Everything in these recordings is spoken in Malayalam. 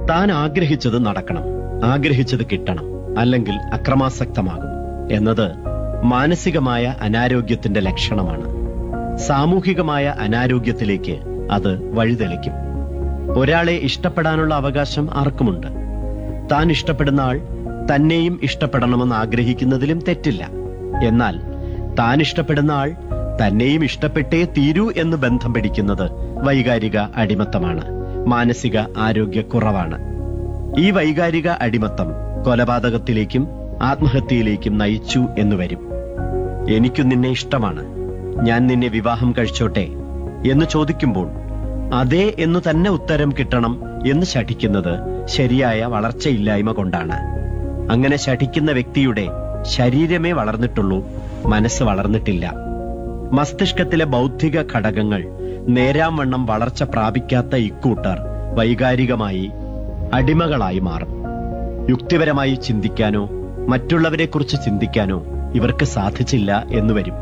താൻ ആഗ്രഹിച്ചത് നടക്കണം ആഗ്രഹിച്ചത് കിട്ടണം അല്ലെങ്കിൽ അക്രമാസക്തമാകും എന്നത് മാനസികമായ അനാരോഗ്യത്തിന്റെ ലക്ഷണമാണ് സാമൂഹികമായ അനാരോഗ്യത്തിലേക്ക് അത് വഴിതെളിക്കും ഒരാളെ ഇഷ്ടപ്പെടാനുള്ള അവകാശം ആർക്കുമുണ്ട് താൻ ഇഷ്ടപ്പെടുന്ന ആൾ തന്നെയും ഇഷ്ടപ്പെടണമെന്ന് ആഗ്രഹിക്കുന്നതിലും തെറ്റില്ല എന്നാൽ താൻ ഇഷ്ടപ്പെടുന്ന ആൾ തന്നെയും ഇഷ്ടപ്പെട്ടേ തീരൂ എന്ന് ബന്ധം പിടിക്കുന്നത് വൈകാരിക അടിമത്തമാണ് മാനസിക ആരോഗ്യക്കുറവാണ് ഈ വൈകാരിക അടിമത്തം കൊലപാതകത്തിലേക്കും ആത്മഹത്യയിലേക്കും നയിച്ചു എന്ന് വരും എനിക്കു നിന്നെ ഇഷ്ടമാണ് ഞാൻ നിന്നെ വിവാഹം കഴിച്ചോട്ടെ എന്ന് ചോദിക്കുമ്പോൾ അതെ എന്നു തന്നെ ഉത്തരം കിട്ടണം എന്ന് ശഠിക്കുന്നത് ശരിയായ വളർച്ചയില്ലായ്മ കൊണ്ടാണ് അങ്ങനെ ശഠിക്കുന്ന വ്യക്തിയുടെ ശരീരമേ വളർന്നിട്ടുള്ളൂ മനസ്സ് വളർന്നിട്ടില്ല മസ്തിഷ്കത്തിലെ ബൗദ്ധിക ഘടകങ്ങൾ നേരാംവണ്ണം വളർച്ച പ്രാപിക്കാത്ത ഇക്കൂട്ടർ വൈകാരികമായി അടിമകളായി മാറും യുക്തിപരമായി ചിന്തിക്കാനോ മറ്റുള്ളവരെക്കുറിച്ച് ചിന്തിക്കാനോ ഇവർക്ക് സാധിച്ചില്ല എന്ന് വരും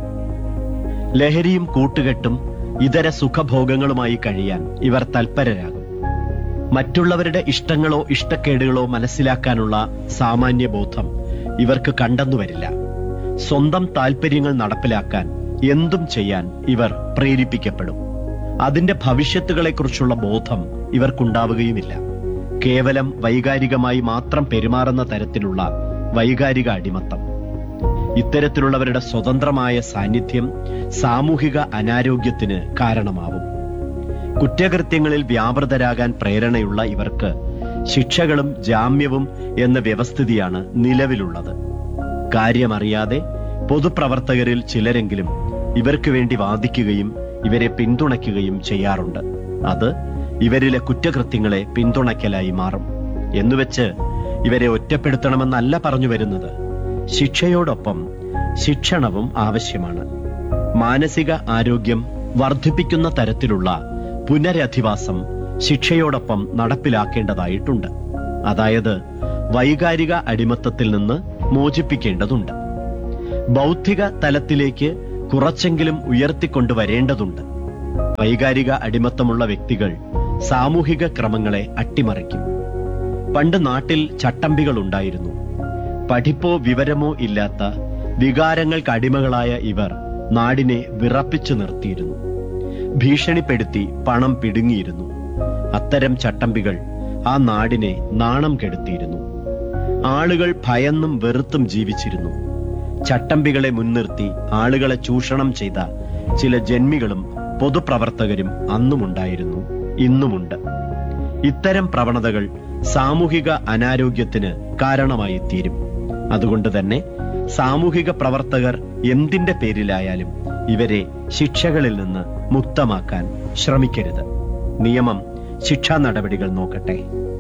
ലഹരിയും കൂട്ടുകെട്ടും ഇതര സുഖഭോഗങ്ങളുമായി കഴിയാൻ ഇവർ തൽപരരാകും മറ്റുള്ളവരുടെ ഇഷ്ടങ്ങളോ ഇഷ്ടക്കേടുകളോ മനസ്സിലാക്കാനുള്ള സാമാന്യ ബോധം ഇവർക്ക് കണ്ടെന്നു വരില്ല സ്വന്തം താൽപര്യങ്ങൾ നടപ്പിലാക്കാൻ എന്തും ചെയ്യാൻ ഇവർ പ്രേരിപ്പിക്കപ്പെടും അതിന്റെ ഭവിഷ്യത്തുകളെക്കുറിച്ചുള്ള ബോധം ഇവർക്കുണ്ടാവുകയുമില്ല കേവലം വൈകാരികമായി മാത്രം പെരുമാറുന്ന തരത്തിലുള്ള വൈകാരിക അടിമത്തം ഇത്തരത്തിലുള്ളവരുടെ സ്വതന്ത്രമായ സാന്നിധ്യം സാമൂഹിക അനാരോഗ്യത്തിന് കാരണമാവും കുറ്റകൃത്യങ്ങളിൽ വ്യാപൃതരാകാൻ പ്രേരണയുള്ള ഇവർക്ക് ശിക്ഷകളും ജാമ്യവും എന്ന വ്യവസ്ഥിതിയാണ് നിലവിലുള്ളത് കാര്യമറിയാതെ പൊതുപ്രവർത്തകരിൽ ചിലരെങ്കിലും ഇവർക്ക് വേണ്ടി വാദിക്കുകയും ഇവരെ പിന്തുണയ്ക്കുകയും ചെയ്യാറുണ്ട് അത് ഇവരിലെ കുറ്റകൃത്യങ്ങളെ പിന്തുണയ്ക്കലായി മാറും എന്നുവെച്ച് ഇവരെ ഒറ്റപ്പെടുത്തണമെന്നല്ല പറഞ്ഞു വരുന്നത് ശിക്ഷയോടൊപ്പം ശിക്ഷണവും ആവശ്യമാണ് മാനസിക ആരോഗ്യം വർദ്ധിപ്പിക്കുന്ന തരത്തിലുള്ള പുനരധിവാസം ശിക്ഷയോടൊപ്പം നടപ്പിലാക്കേണ്ടതായിട്ടുണ്ട് അതായത് വൈകാരിക അടിമത്തത്തിൽ നിന്ന് മോചിപ്പിക്കേണ്ടതുണ്ട് ബൗദ്ധിക തലത്തിലേക്ക് കുറച്ചെങ്കിലും ഉയർത്തിക്കൊണ്ടുവരേണ്ടതുണ്ട് വൈകാരിക അടിമത്തമുള്ള വ്യക്തികൾ സാമൂഹിക ക്രമങ്ങളെ അട്ടിമറിക്കും പണ്ട് നാട്ടിൽ ചട്ടമ്പികൾ ഉണ്ടായിരുന്നു പഠിപ്പോ വിവരമോ ഇല്ലാത്ത വികാരങ്ങൾക്ക് അടിമകളായ ഇവർ നാടിനെ വിറപ്പിച്ചു നിർത്തിയിരുന്നു ഭീഷണിപ്പെടുത്തി പണം പിടുങ്ങിയിരുന്നു അത്തരം ചട്ടമ്പികൾ ആ നാടിനെ നാണം കെടുത്തിയിരുന്നു ആളുകൾ ഭയന്നും വെറുത്തും ജീവിച്ചിരുന്നു ചട്ടമ്പികളെ മുൻനിർത്തി ആളുകളെ ചൂഷണം ചെയ്ത ചില ജന്മികളും പൊതുപ്രവർത്തകരും അന്നുമുണ്ടായിരുന്നു ഇന്നുമുണ്ട് ഇത്തരം പ്രവണതകൾ സാമൂഹിക അനാരോഗ്യത്തിന് കാരണമായി തീരും അതുകൊണ്ട് തന്നെ സാമൂഹിക പ്രവർത്തകർ എന്തിന്റെ പേരിലായാലും ഇവരെ ശിക്ഷകളിൽ നിന്ന് മുക്തമാക്കാൻ ശ്രമിക്കരുത് നിയമം ശിക്ഷാ നടപടികൾ നോക്കട്ടെ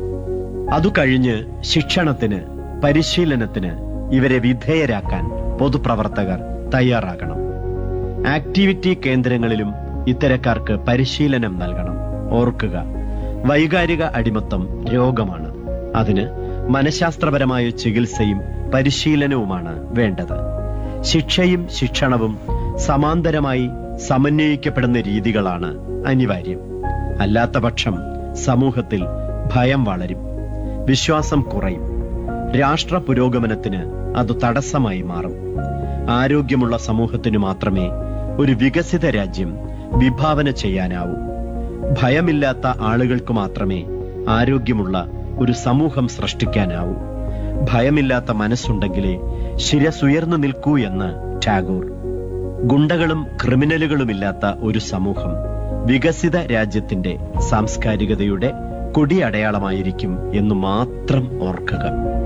അതു കഴിഞ്ഞ് ശിക്ഷണത്തിന് പരിശീലനത്തിന് ഇവരെ വിധേയരാക്കാൻ പൊതുപ്രവർത്തകർ തയ്യാറാകണം ആക്ടിവിറ്റി കേന്ദ്രങ്ങളിലും ഇത്തരക്കാർക്ക് പരിശീലനം നൽകണം ഓർക്കുക വൈകാരിക അടിമത്തം രോഗമാണ് അതിന് മനഃശാസ്ത്രപരമായ ചികിത്സയും പരിശീലനവുമാണ് വേണ്ടത് ശിക്ഷയും ശിക്ഷണവും സമാന്തരമായി സമന്വയിക്കപ്പെടുന്ന രീതികളാണ് അനിവാര്യം അല്ലാത്ത പക്ഷം സമൂഹത്തിൽ ഭയം വളരും വിശ്വാസം കുറയും രാഷ്ട്ര പുരോഗമനത്തിന് അത് തടസ്സമായി മാറും ആരോഗ്യമുള്ള സമൂഹത്തിനു മാത്രമേ ഒരു വികസിത രാജ്യം വിഭാവന ചെയ്യാനാവൂ ഭയമില്ലാത്ത ആളുകൾക്ക് മാത്രമേ ആരോഗ്യമുള്ള ഒരു സമൂഹം സൃഷ്ടിക്കാനാവൂ ഭയമില്ലാത്ത മനസ്സുണ്ടെങ്കിലേ ശിരസുയർന്നു നിൽക്കൂ എന്ന് ടാഗോർ ഗുണ്ടകളും ക്രിമിനലുകളുമില്ലാത്ത ഒരു സമൂഹം വികസിത രാജ്യത്തിന്റെ സാംസ്കാരികതയുടെ കൊടിയടയാളമായിരിക്കും എന്ന് മാത്രം ഓർക്കുക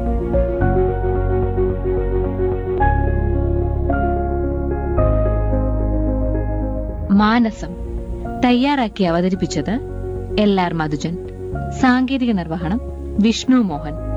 മാനസം തയ്യാറാക്കി അവതരിപ്പിച്ചത് എൽ ആർ മധുജൻ സാങ്കേതിക നിർവഹണം വിഷ്ണു മോഹൻ